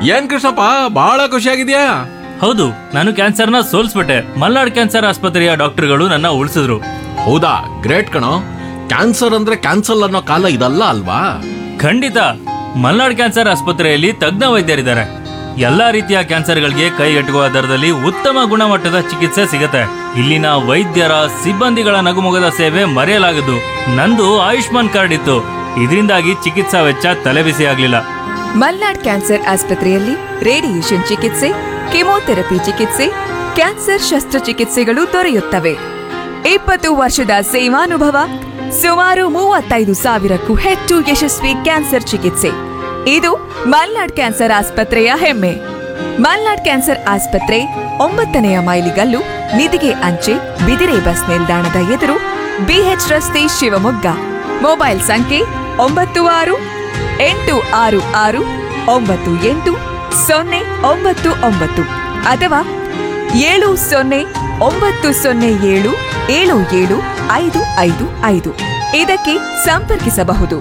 ಏನ್ ಕೃಷ್ಣಪ್ಪ ಬಹಳ ಖುಷಿಯಾಗಿದ್ಯಾ ಹೌದು ನಾನು ಕ್ಯಾನ್ಸರ್ನ ಸೋಲ್ಸ್ಬಿಟ್ಟೆ ಮಲ್ನಾಡ್ ಕ್ಯಾನ್ಸರ್ ಆಸ್ಪತ್ರೆಯ ಡಾಕ್ಟರ್ಗಳು ನನ್ನ ಉಳಿಸಿದ್ರು ಹೌದಾ ಗ್ರೇಟ್ ಕಣೋ ಕ್ಯಾನ್ಸರ್ ಅಂದ್ರೆ ಕ್ಯಾನ್ಸಲ್ ಅನ್ನೋ ಕಾಲ ಇದಲ್ಲ ಅಲ್ವಾ ಖಂಡಿತ ಮಲ್ನಾಡ್ ಕ್ಯಾನ್ಸರ್ ಆಸ್ಪತ್ರೆಯಲ್ಲಿ ತಜ್ಞ ವೈದ್ಯರಿದ್ದಾರೆ ಎಲ್ಲಾ ರೀತಿಯ ಕ್ಯಾನ್ಸರ್ಗಳಿಗೆ ಕೈಗೆಟುಕುವ ದರದಲ್ಲಿ ಉತ್ತಮ ಗುಣಮಟ್ಟದ ಚಿಕಿತ್ಸೆ ಸಿಗತ್ತೆ ಇಲ್ಲಿನ ವೈದ್ಯರ ಸಿಬ್ಬಂದಿಗಳ ನಗುಮೊಗದ ಸೇವೆ ಮರೆಯಲಾಗದು ನಂದು ಆಯುಷ್ಮಾನ್ ಕಾರ್ಡ್ ಇತ್ತು ಇದರಿಂದಾಗಿ ಚಿಕಿತ್ಸಾ ವೆಚ್ಚ ತಲೆಬಿಸಿ ಆಗ್ಲಿಲ್ಲ ಮಲ್ನಾಡ್ ಕ್ಯಾನ್ಸರ್ ಆಸ್ಪತ್ರೆಯಲ್ಲಿ ರೇಡಿಯೇಷನ್ ಚಿಕಿತ್ಸೆ ಕೆಮೊಥೆರಪಿ ಚಿಕಿತ್ಸೆ ಕ್ಯಾನ್ಸರ್ ಶಸ್ತ್ರಚಿಕಿತ್ಸೆಗಳು ದೊರೆಯುತ್ತವೆ ಇಪ್ಪತ್ತು ವರ್ಷದ ಸೇವಾನುಭವ ಸುಮಾರು ಮೂವತ್ತೈದು ಸಾವಿರಕ್ಕೂ ಹೆಚ್ಚು ಯಶಸ್ವಿ ಕ್ಯಾನ್ಸರ್ ಚಿಕಿತ್ಸೆ ಇದು ಮಲ್ನಾಡ್ ಕ್ಯಾನ್ಸರ್ ಆಸ್ಪತ್ರೆಯ ಹೆಮ್ಮೆ ಮಲ್ನಾಡ್ ಕ್ಯಾನ್ಸರ್ ಆಸ್ಪತ್ರೆ ಒಂಬತ್ತನೆಯ ಮೈಲಿಗಲ್ಲು ನಿಧಿಗೆ ಅಂಚೆ ಬಿದಿರೆ ಬಸ್ ನಿಲ್ದಾಣದ ಎದುರು ಬಿಎಚ್ ರಸ್ತೆ ಶಿವಮೊಗ್ಗ ಮೊಬೈಲ್ ಸಂಖ್ಯೆ ಒಂಬತ್ತು ಆರು ಎಂಟು ಆರು ಆರು ಒಂಬತ್ತು ಎಂಟು ಸೊನ್ನೆ ಒಂಬತ್ತು ಒಂಬತ್ತು ಅಥವಾ ಏಳು ಸೊನ್ನೆ ಒಂಬತ್ತು ಸೊನ್ನೆ ಏಳು ಏಳು ಏಳು ಐದು ಐದು ಐದು ಇದಕ್ಕೆ ಸಂಪರ್ಕಿಸಬಹುದು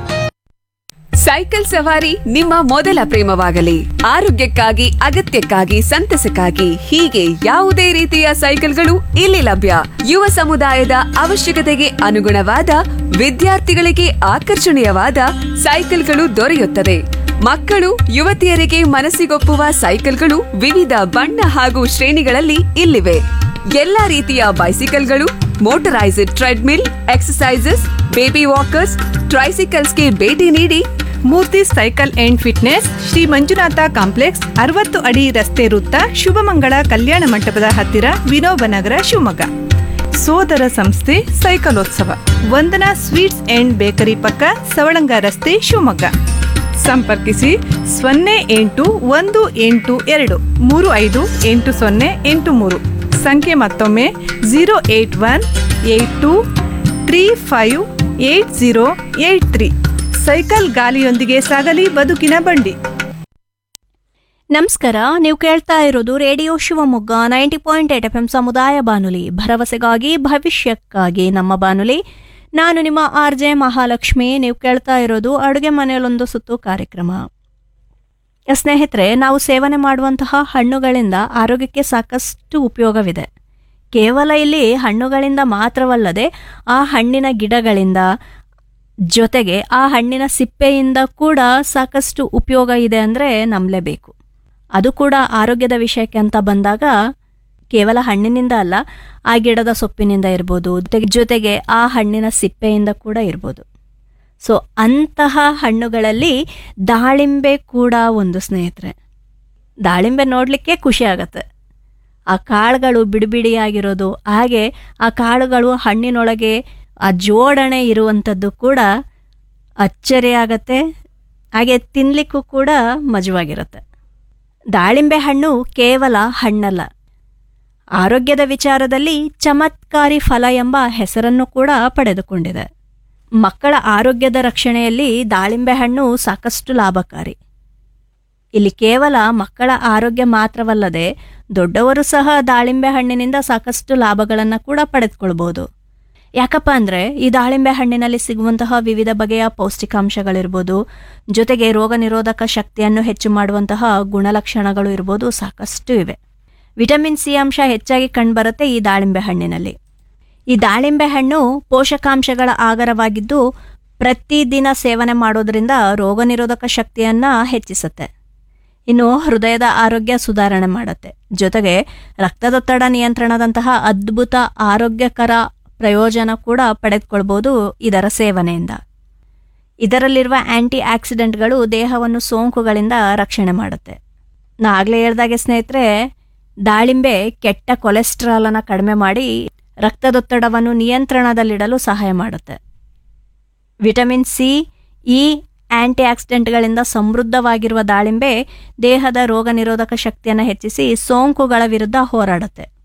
ಸೈಕಲ್ ಸವಾರಿ ನಿಮ್ಮ ಮೊದಲ ಪ್ರೇಮವಾಗಲಿ ಆರೋಗ್ಯಕ್ಕಾಗಿ ಅಗತ್ಯಕ್ಕಾಗಿ ಸಂತಸಕ್ಕಾಗಿ ಹೀಗೆ ಯಾವುದೇ ರೀತಿಯ ಸೈಕಲ್ಗಳು ಇಲ್ಲಿ ಲಭ್ಯ ಯುವ ಸಮುದಾಯದ ಅವಶ್ಯಕತೆಗೆ ಅನುಗುಣವಾದ ವಿದ್ಯಾರ್ಥಿಗಳಿಗೆ ಆಕರ್ಷಣೀಯವಾದ ಸೈಕಲ್ಗಳು ದೊರೆಯುತ್ತದೆ ಮಕ್ಕಳು ಯುವತಿಯರಿಗೆ ಮನಸ್ಸಿಗೊಪ್ಪುವ ಸೈಕಲ್ಗಳು ವಿವಿಧ ಬಣ್ಣ ಹಾಗೂ ಶ್ರೇಣಿಗಳಲ್ಲಿ ಇಲ್ಲಿವೆ ಎಲ್ಲಾ ರೀತಿಯ ಬೈಸಿಕಲ್ಗಳು motorised treadmill exercises baby walkers ಟ್ರೈಸಿಕಲ್ಸ್ಗೆ ಭೇಟಿ ನೀಡಿ Murthy cycle and fitness Shri Manjunatha complex ಅರವತ್ತು ಅಡಿ ರಸ್ತೆ ವೃತ್ತ ಶುಭಮಂಗಳ ಕಲ್ಯಾಣ ಮಂಟಪದ ಹತ್ತಿರ ವಿನೋಬ ನಗರ ಶಿವಮೊಗ್ಗ ಸೋದರ ಸಂಸ್ಥೆ ಸೈಕಲೋತ್ಸವ ವಂದನಾ ಸ್ವೀಟ್ಸ್ ಅಂಡ್ ಬೇಕರಿ ಪಕ್ಕ ಸವಳಂಗ ರಸ್ತೆ ಶಿವಮೊಗ್ಗ ಸಂಪರ್ಕಿಸಿ ಸೊನ್ನೆ ಎಂಟು ಒಂದು ಎಂಟು ಎರಡು ಮೂರು ಐದು ಎಂಟು ಸೊನ್ನೆ ಎಂಟು ಮೂರು ಸಂಖ್ಯೆ ಮತ್ತೊಮ್ಮೆ zero eight one eight two three five eight zero eight three cycle ಗಾಲಿಯೊಂದಿಗೆ ಸಾಗಲಿ ಬದುಕಿನ ಬಂಡಿ ನಮಸ್ಕಾರ ನೀವು ಕೇಳ್ತಾ ಇರೋದು radio Shivamogga ninety point eight F M ಸಮುದಾಯ ಬಾನುಲಿ ಭರವಸೆಗಾಗಿ ಭವಿಷ್ಯಕ್ಕಾಗಿ ನಮ್ಮ ಬಾನುಲಿ ನಾನು ನಿಮ್ಮ ಆರ್ ಜೆ ಮಹಾಲಕ್ಷ್ಮಿ ನೀವು ಕೇಳ್ತಾ ಇರೋದು ಅಡುಗೆ ಮನೆಯಲ್ಲೊಂದು ಸುತ್ತು ಕಾರ್ಯಕ್ರಮ ಸ್ನೇಹಿತರೆ ನಾವು ಸೇವನೆ ಮಾಡುವಂತಹ ಹಣ್ಣುಗಳಿಂದ ಆರೋಗ್ಯಕ್ಕೆ ಸಾಕಷ್ಟು ಉಪಯೋಗವಿದೆ ಕೇವಲ ಇಲ್ಲಿ ಹಣ್ಣುಗಳಿಂದ ಮಾತ್ರವಲ್ಲದೆ ಆ ಹಣ್ಣಿನ ಗಿಡಗಳಿಂದ ಜೊತೆಗೆ ಆ ಹಣ್ಣಿನ ಸಿಪ್ಪೆಯಿಂದ ಕೂಡ ಸಾಕಷ್ಟು ಉಪಯೋಗ ಇದೆ ಅಂದರೆ ನಂಬಲೇಬೇಕು ಅದು ಕೂಡ ಆರೋಗ್ಯದ ವಿಷಯಕ್ಕೆ ಅಂತ ಬಂದಾಗ ಕೇವಲ ಹಣ್ಣಿನಿಂದ ಅಲ್ಲ ಆ ಗಿಡದ ಸೊಪ್ಪಿನಿಂದ ಇರ್ಬೋದು ಜೊತೆಗೆ ಜೊತೆಗೆ ಆ ಹಣ್ಣಿನ ಸಿಪ್ಪೆಯಿಂದ ಕೂಡ ಇರ್ಬೋದು ಸೊ ಅಂತಹ ಹಣ್ಣುಗಳಲ್ಲಿ ದಾಳಿಂಬೆ ಕೂಡ ಒಂದು ಸ್ನೇಹಿತರೆ ದಾಳಿಂಬೆ ನೋಡಲಿಕ್ಕೆ ಖುಷಿ ಆಗತ್ತೆ ಆ ಕಾಳುಗಳು ಬಿಡಿಬಿಡಿಯಾಗಿರೋದು ಹಾಗೆ ಆ ಕಾಳುಗಳು ಹಣ್ಣಿನೊಳಗೆ ಆ ಜೋಡಣೆ ಇರುವಂಥದ್ದು ಕೂಡ ಅಚ್ಚರಿಯಾಗತ್ತೆ ಹಾಗೆ ತಿನ್ನಲಿಕ್ಕೂ ಕೂಡ ಮಜವಾಗಿರುತ್ತೆ ದಾಳಿಂಬೆ ಹಣ್ಣು ಕೇವಲ ಹಣ್ಣಲ್ಲ ಆರೋಗ್ಯದ ವಿಚಾರದಲ್ಲಿ ಚಮತ್ಕಾರಿ ಫಲ ಎಂಬ ಹೆಸರನ್ನು ಕೂಡ ಪಡೆದುಕೊಂಡಿದೆ ಮಕ್ಕಳ ಆರೋಗ್ಯದ ರಕ್ಷಣೆಯಲ್ಲಿ ದಾಳಿಂಬೆ ಹಣ್ಣು ಸಾಕಷ್ಟು ಲಾಭಕಾರಿ ಇಲ್ಲಿ ಕೇವಲ ಮಕ್ಕಳ ಆರೋಗ್ಯ ಮಾತ್ರವಲ್ಲದೆ ದೊಡ್ಡವರು ಸಹ ದಾಳಿಂಬೆ ಹಣ್ಣಿನಿಂದ ಸಾಕಷ್ಟು ಲಾಭಗಳನ್ನು ಕೂಡ ಪಡೆದುಕೊಳ್ಬೋದು ಯಾಕಪ್ಪ ಅಂದರೆ ಈ ದಾಳಿಂಬೆ ಹಣ್ಣಿನಲ್ಲಿ ಸಿಗುವಂತಹ ವಿವಿಧ ಬಗೆಯ ಪೌಷ್ಟಿಕಾಂಶಗಳಿರ್ಬೋದು ಜೊತೆಗೆ ರೋಗ ನಿರೋಧಕ ಶಕ್ತಿಯನ್ನು ಹೆಚ್ಚು ಮಾಡುವಂತಹ ಗುಣಲಕ್ಷಣಗಳು ಇರ್ಬೋದು ಸಾಕಷ್ಟು ಇವೆ ವಿಟಮಿನ್ ಸಿ ಅಂಶ ಹೆಚ್ಚಾಗಿ ಕಂಡುಬರುತ್ತೆ ಈ ದಾಳಿಂಬೆ ಹಣ್ಣಿನಲ್ಲಿ ಈ ದಾಳಿಂಬೆ ಹಣ್ಣು ಪೋಷಕಾಂಶಗಳ ಆಗರವಾಗಿದ್ದು ಪ್ರತಿದಿನ ಸೇವನೆ ಮಾಡೋದ್ರಿಂದ ರೋಗ ನಿರೋಧಕ ಶಕ್ತಿಯನ್ನು ಹೆಚ್ಚಿಸುತ್ತೆ ಇನ್ನು ಹೃದಯದ ಆರೋಗ್ಯ ಸುಧಾರಣೆ ಮಾಡುತ್ತೆ ಜೊತೆಗೆ ರಕ್ತದೊತ್ತಡ ನಿಯಂತ್ರಣದಂತಹ ಅದ್ಭುತ ಆರೋಗ್ಯಕರ ಪ್ರಯೋಜನ ಕೂಡ ಪಡೆದುಕೊಳ್ಬೋದು ಇದರ ಸೇವನೆಯಿಂದ ಇದರಲ್ಲಿರುವ ಆಂಟಿ ಆಕ್ಸಿಡೆಂಟ್ಗಳು ದೇಹವನ್ನು ಸೋಂಕುಗಳಿಂದ ರಕ್ಷಣೆ ಮಾಡುತ್ತೆ ನಾ ಆಗಲೇ ಹೇಳ್ದಾಗೆ ಸ್ನೇಹಿತರೆ ದಾಳಿಂಬೆ ಕೆಟ್ಟ ಕೊಲೆಸ್ಟ್ರಾಲನ್ನು ಕಡಿಮೆ ಮಾಡಿ ರಕ್ತದೊತ್ತಡವನ್ನು ನಿಯಂತ್ರಣದಲ್ಲಿಡಲು ಸಹಾಯ ಮಾಡುತ್ತೆ ವಿಟಮಿನ್ ಸಿ ಇ ಆಂಟಿ ಆಕ್ಸಿಡೆಂಟ್ಗಳಿಂದ ಸಮೃದ್ಧವಾಗಿರುವ ದಾಳಿಂಬೆ ದೇಹದ ರೋಗ ನಿರೋಧಕ ಶಕ್ತಿಯನ್ನು ಹೆಚ್ಚಿಸಿ ಸೋಂಕುಗಳ ವಿರುದ್ಧ ಹೋರಾಡುತ್ತೆ